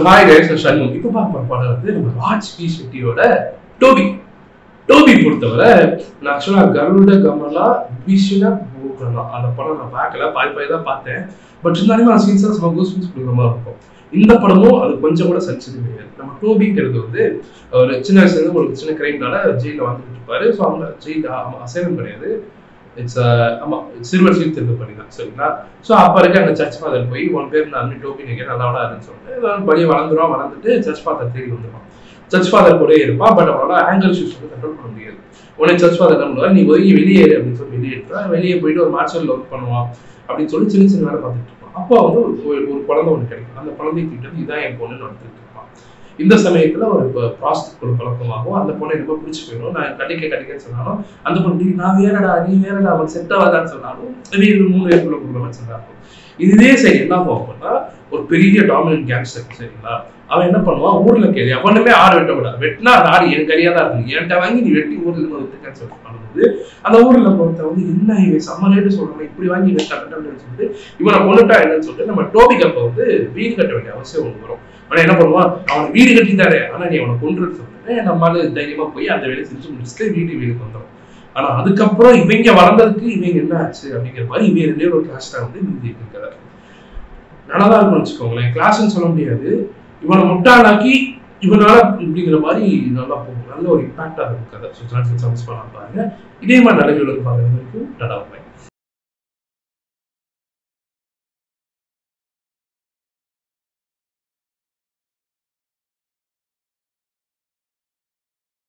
hi guys Shanmugam இப்போ பார்க்க படம் வந்து நம்ம ராஜ் பி ஷெட்டியோட டோபி டோபி பொறுத்தவரை நான் ஆக்சுவலாக கருட கமலா பீஷனா பூகலா அந்த படம் நான் பார்க்கல பாய் பாய் தான் பார்த்தேன் பட் இருந்தாலுமே அந்த சீன்ஸ் நம்ம கோஸ் மீன்ஸ் கொடுக்குற மாதிரி இருக்கும் இந்த படமும் அது கொஞ்சம் கூட சலிச்சது கிடையாது நம்ம டோபிங்கிறது வந்து ஒரு சின்ன வயசுல இருந்து ஒரு சின்ன கிரைம்னால ஜெயிலில் வந்துட்டு இருப்பாரு ஸோ அவங்க ஜெயில் அசைவம் கிடையாது இட்ஸ் ஆமா சிறுவர் சீர்திருத்த பணி தான் சரிங்களா ஸோ அப்போ இருக்க அந்த சர்ச் ஃபாதர் போய் உன் பேர் நான் டோபி நினைக்கிறேன் நல்லா இருந்துன்னு சொல்லிட்டு படி வளர்ந்துருவான் வளர்ந்துட்டு சர்ச் ஃபாதர் தேடி வந்துருவான் சர்ச் ஃபாதர் கூட இருப்பான் பட் அவனால ஆங்கர் இஷ்யூஸ் வந்து கண்ட்ரோல் பண்ண முடியாது உடனே சர்ச் ஃபாதர் என்ன பண்ணுவார் நீ ஒதுங்கி வெளியேறு அப்படின்னு சொல்லி வெளியேற்றா வெளியே போயிட்டு ஒரு மார்ஷல் ஒர்க் பண்ணுவான் அப்படின்னு சொல்லி சின்ன சின்ன வேலை பார்த்துட்டு இருப்பான் அப்போ வந்து ஒரு ஒரு குழந்தை ஒன்று கிடைக்கும் அந்த குழந்தை கிட்ட இதான் என் பொண்ணு நடத்திட்டு இருப்பான் இந்த சமயத்துல ஒரு ப்ராஸ்டிக் ஒரு பழக்கமாகும் அந்த பொண்ணை ரொம்ப பிடிச்சி போயிடும் நான் கட்டிக்க கட்டிக்கன்னு சொன்னாலும் அந்த பொண்ணு "டேய், நான் வேறடா நீ வேறடா அவன் செட் ஆகாதான்னு சொன்னாலும் திடீர்னு மூணு வயசுக்குள்ள கொடுக்குற மாதிரி சொன்னாங்க இதுவே சரி என்ன ஆகும் அப்படின்னா ஒரு பெரிய டாமினன்ட் கேங்ஸ்டர் சரிங்களா அவன் என்ன பண்ணுவான் ஊர்ல கேள்வி அவனுமே ஆறு வெட்ட கூடாது வெட்டினா அந்த ஆடு என் கையா தான் இருக்கு என்கிட்ட வாங்கி நீ வெட்டி ஊர்ல இருந்து வித்துக்கன்னு சொல்லி பண்ணும்போது அந்த ஊர்ல பொறுத்த வந்து என்ன இவன் செம்ம ரேட்டு சொல்றான் இப்படி வாங்கி வெட்டா வெட்டன்னு சொல்லிட்டு இவனை கொண்டுட்டா என்னன்னு சொல்லிட்டு நம்ம டோபிக் அப்ப வந்து வீடு கட்ட வேண்டிய அவசியம் ஒன்று வரும் ஆனா என்ன பண்ணுவான் அவன் வீடு கட்டிட்டாரு ஆனா நீ அவனை கொண்டுட்டு சொல்லிட்டு நம்மளால தைரியமா போய் அந்த வேலையை செஞ்சு முடிச்சுட்டு வீடு வீட்டுக்கு வந்துடும் ஆனா அதுக்கப்புறம் இவங்க வளர்ந்ததுக்கு இவங்க என்ன ஆச்சு அப்படிங்கிற மாதிரி இவங்க ரெண்டே ஒரு கிளாஸ் வந்து மீதி இருக்கிறார் நல்லா தான் இருக்கும்னு வச்சுக்கோங்களேன் கிளாஸ்ன்னு சொல்ல முடியாது இவனை முட்டாளாக்கி இவனால இப்படிங்கிற மாதிரி நல்லா போகும் நல்ல ஒரு இம்பாக்டாக இருக்கும் கதை ஸோ சான்ஸ் பண்ண பாருங்க இதே மாதிரி நல்ல பாருங்க டாடா பாய்